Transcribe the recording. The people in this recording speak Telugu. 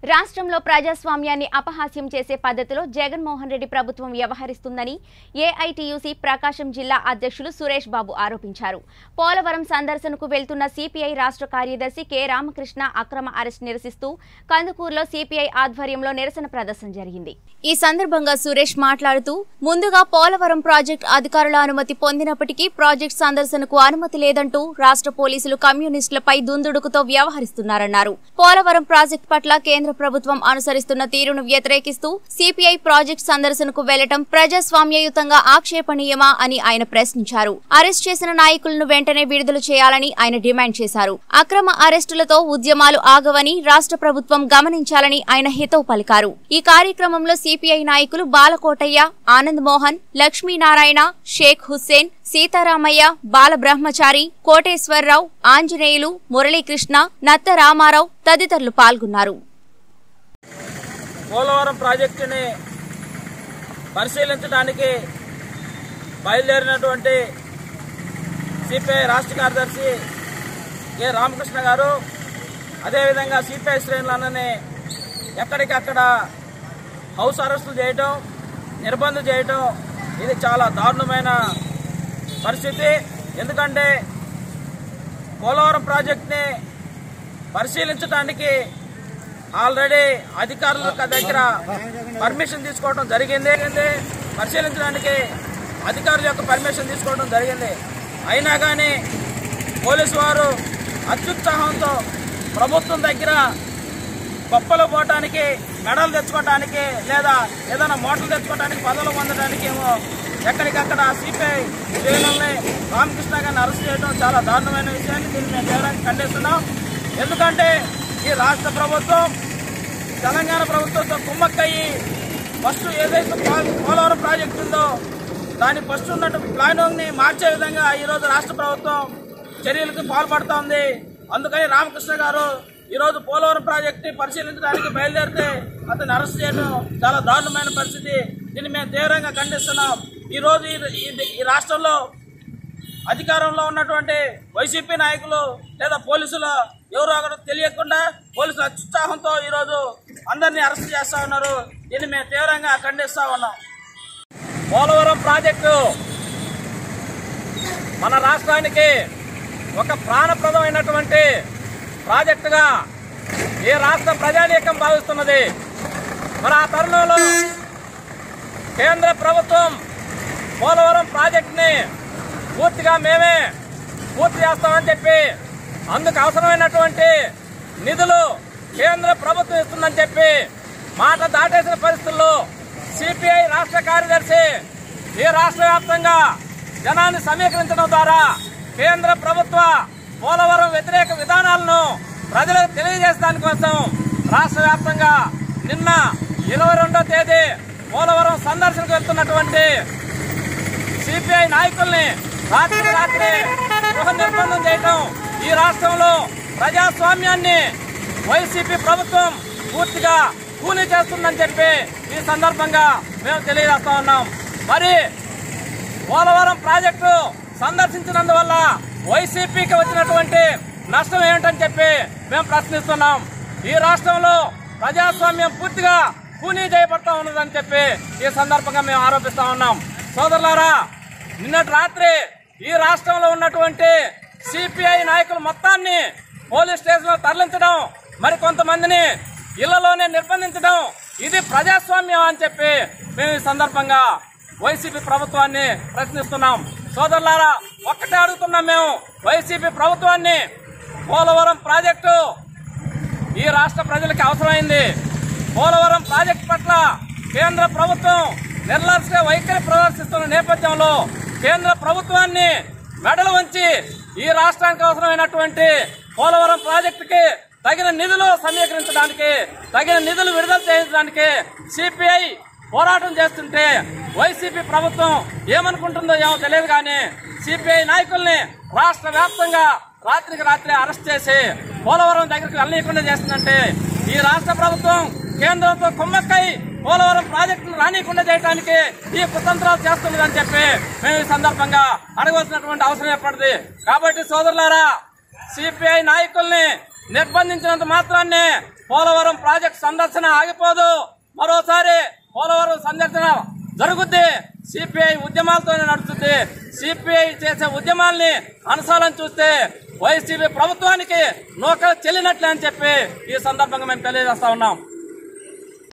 రాష్ట్రంలో ప్రజాస్వామ్యాన్ని అపహాస్యం చేసే పద్ధతిలో జగన్మోహన్ రెడ్డి ప్రభుత్వం వ్యవహరిస్తుందని ఏఐటీయూసీ ప్రకాశం జిల్లా అధ్యక్షులు సురేష్ బాబు ఆరోపించారు పోలవరం సందర్శనకు వెళ్తున్న సిపిఐ రాష్ట్ర కార్యదర్శి కె రామకృష్ణ అక్రమ అరెస్ట్ నిరసిస్తూ కందుకూరులో సిపిఐ ఆధ్వర్యంలో నిరసన ప్రదర్శన జరిగింది ఈ సందర్భంగా సురేష్ మాట్లాడుతూ ముందుగా పోలవరం ప్రాజెక్టు అధికారుల అనుమతి పొందినప్పటికీ ప్రాజెక్టు సందర్శనకు అనుమతి లేదంటూ రాష్ట్ర పోలీసులు కమ్యూనిస్టులపై దుందుడుకుతో వ్యవహరిస్తున్నారన్నారు పోలవరం ప్రాజెక్టు పట్ల కేంద్ర ప్రభుత్వం అనుసరిస్తున్న తీరును వ్యతిరేకిస్తూ సిపిఐ ప్రాజెక్టు సందర్శనకు వెళ్లటం ప్రజాస్వామ్యయుతంగా ఆక్షేపణీయమా అని ఆయన ప్రశ్నించారు అరెస్ట్ చేసిన నాయకులను వెంటనే విడుదల చేయాలని ఆయన డిమాండ్ చేశారు అక్రమ అరెస్టులతో ఉద్యమాలు ఆగవని రాష్ట్ర ప్రభుత్వం గమనించాలని ఆయన హితవు పలికారు ఈ కార్యక్రమంలో సిపిఐ నాయకులు బాలకోటయ్య ఆనంద్ మోహన్ లక్ష్మీనారాయణ షేక్ హుస్సేన్ సీతారామయ్య బాలబ్రహ్మచారి కోటేశ్వరరావు ఆంజనేయులు మురళీకృష్ణ నత్త రామారావు తదితరులు పాల్గొన్నారు పోలవరం ప్రాజెక్టుని పరిశీలించడానికి బయలుదేరినటువంటి సిపిఐ రాష్ట్ర కార్యదర్శి కె రామకృష్ణ గారు అదేవిధంగా సిపిఐ శ్రేణులన్నీ ఎక్కడికక్కడ హౌస్ అరెస్టులు చేయటం నిర్బంధం చేయటం ఇది చాలా దారుణమైన పరిస్థితి ఎందుకంటే పోలవరం ప్రాజెక్ట్ని పరిశీలించడానికి ఆల్రెడీ అధికారుల దగ్గర పర్మిషన్ తీసుకోవడం జరిగింది పరిశీలించడానికి అధికారుల యొక్క పర్మిషన్ తీసుకోవడం జరిగింది అయినా కానీ పోలీసు వారు అత్యుత్సాహంతో ప్రభుత్వం దగ్గర గొప్పలు పోవటానికి మెడలు తెచ్చుకోవటానికి లేదా ఏదైనా మోటార్లు తెచ్చుకోవటానికి పదవులు పొందడానికి ఏమో ఎక్కడికక్కడ సిపిఐ శ్రేణుల్ని రామకృష్ణ గారిని అరెస్ట్ చేయడం చాలా దారుణమైన విషయాన్ని దీన్ని మేము తీవ్రంగా ఖండిస్తున్నాం ఎందుకంటే ఈ రాష్ట్ర ప్రభుత్వం తెలంగాణ ప్రభుత్వంతో కుమ్మక్కయ్యి ఫస్ట్ ఏదైతే పో- పోలవరం ప్రాజెక్టు ఉందో దాని ఫస్ట్ ఉన్నట్టు ప్లానింగ్ ని మార్చే విధంగా ఈ రోజు రాష్ట్ర ప్రభుత్వం చర్యలకు పాల్పడుతోంది ఉంది అందుకని రామకృష్ణ గారు ఈ రోజు పోలవరం ప్రాజెక్టు పరిశీలించడానికి బయలుదేరితే అతన్ని అరెస్ట్ చేయడం చాలా దారుణమైన పరిస్థితి దీన్ని మేము తీవ్రంగా ఖండిస్తున్నాం ఈ రోజు ఈ- ఈ- ఈ రాష్ట్రంలో అధికారంలో ఉన్నటువంటి వైసీపీ నాయకులు లేదా పోలీసులు ఎవరు అక్కడ తెలియకుండా పోలీసులు అత్యుత్సాహంతో ఈరోజు అందరినీ అరెస్ట్ చేస్తా ఉన్నారు దీన్ని మేము తీవ్రంగా ఖండిస్తా ఉన్నాం పోలవరం ప్రాజెక్టు మన రాష్ట్రానికి ఒక ప్రాణప్రదమైనటువంటి ప్రాజెక్టుగా ఈ రాష్ట్ర ప్రజానీకం భావిస్తున్నది మరి ఆ తరుణంలో కేంద్ర ప్రభుత్వం పోలవరం ప్రాజెక్టుని పూర్తిగా మేమే పూర్తి చేస్తామని చెప్పి అందుకు అవసరమైనటువంటి నిధులు కేంద్ర ప్రభుత్వం ఇస్తుందని చెప్పి మాట దాటేసిన పరిస్థితుల్లో సిపిఐ రాష్ట్ర కార్యదర్శి ఈ రాష్ట్ర వ్యాప్తంగా జనాన్ని సమీకరించడం ద్వారా కేంద్ర ప్రభుత్వ పోలవరం వ్యతిరేక విధానాలను ప్రజలకు తెలియజేసడానికి కోసం రాష్ట్ర వ్యాప్తంగా నిన్న ఇరవై రెండో తేదీ పోలవరం సందర్శనకు వెళ్తున్నటువంటి సిపిఐ నాయకుల్ని రాత్రి రాత్రి గృహ నిర్బంధం చేయటం ఈ రాష్ట్రంలో ప్రజాస్వామ్యాన్ని వైసీపీ ప్రభుత్వం పూర్తిగా కూలీ చేస్తుందని చెప్పి ఈ సందర్భంగా మేము తెలియజేస్తా ఉన్నాం మరి పోలవరం ప్రాజెక్టు సందర్శించినందువల్ల వైసీపీకి వచ్చినటువంటి నష్టం ఏమిటని చెప్పి మేము ప్రశ్నిస్తున్నాం ఈ రాష్ట్రంలో ప్రజాస్వామ్యం పూర్తిగా కూనీ చేయబడతా ఉన్నదని చెప్పి ఈ సందర్భంగా మేము ఆరోపిస్తా ఉన్నాం సోదరులారా నిన్నటి రాత్రి ఈ రాష్ట్రంలో ఉన్నటువంటి సిపిఐ నాయకులు మొత్తాన్ని పోలీస్ స్టేషన్లో తరలించడం మరి కొంతమందిని ఇళ్లలోనే నిర్బంధించడం ఇది ప్రజాస్వామ్యం అని చెప్పి మేము ఈ సందర్భంగా వైసీపీ ప్రభుత్వాన్ని ప్రశ్నిస్తున్నాం సోదరులారా ఒక్కటే అడుగుతున్నాం మేము వైసీపీ ప్రభుత్వాన్ని పోలవరం ప్రాజెక్టు ఈ రాష్ట్ర ప్రజలకు అవసరమైంది పోలవరం ప్రాజెక్టు పట్ల కేంద్ర ప్రభుత్వం నిర్లక్ష్య వైఖరి ప్రదర్శిస్తున్న నేపథ్యంలో కేంద్ర ప్రభుత్వాన్ని మెడలు వంచి ఈ రాష్ట్రానికి అవసరమైనటువంటి పోలవరం ప్రాజెక్టుకి తగిన నిధులు సమీకరించడానికి తగిన నిధులు విడుదల చేయించడానికి సిపిఐ పోరాటం చేస్తుంటే వైసీపీ ప్రభుత్వం ఏమనుకుంటుందో ఏమో తెలియదు కానీ సిపిఐ నాయకుల్ని రాష్ట్ర వ్యాప్తంగా రాత్రికి రాత్రి అరెస్ట్ చేసి పోలవరం దగ్గరికి వెళ్ళనీయకుండా చేస్తుందంటే ఈ రాష్ట్ర ప్రభుత్వం కేంద్రంతో కుమ్మక్కై పోలవరం ప్రాజెక్టును రానియకుండా చేయడానికి ఈ కుతంత్రాలు చేస్తున్నదని చెప్పి మేము ఈ సందర్భంగా అడగవలసినటువంటి అవసరం ఏర్పడింది కాబట్టి సోదరులారా సిపిఐ నాయకుల్ని నిర్బంధించినంత మాత్రాన్ని పోలవరం ప్రాజెక్ట్ సందర్శన ఆగిపోదు మరోసారి పోలవరం సందర్శన జరుగుద్ది సిపిఐ ఉద్యమాలతోనే నడుస్తుంది సిపిఐ చేసే ఉద్యమాల్ని అనసాలని చూస్తే వైసీపీ ప్రభుత్వానికి నూకలు చెల్లినట్లే అని చెప్పి ఈ సందర్భంగా మేము తెలియజేస్తా ఉన్నాం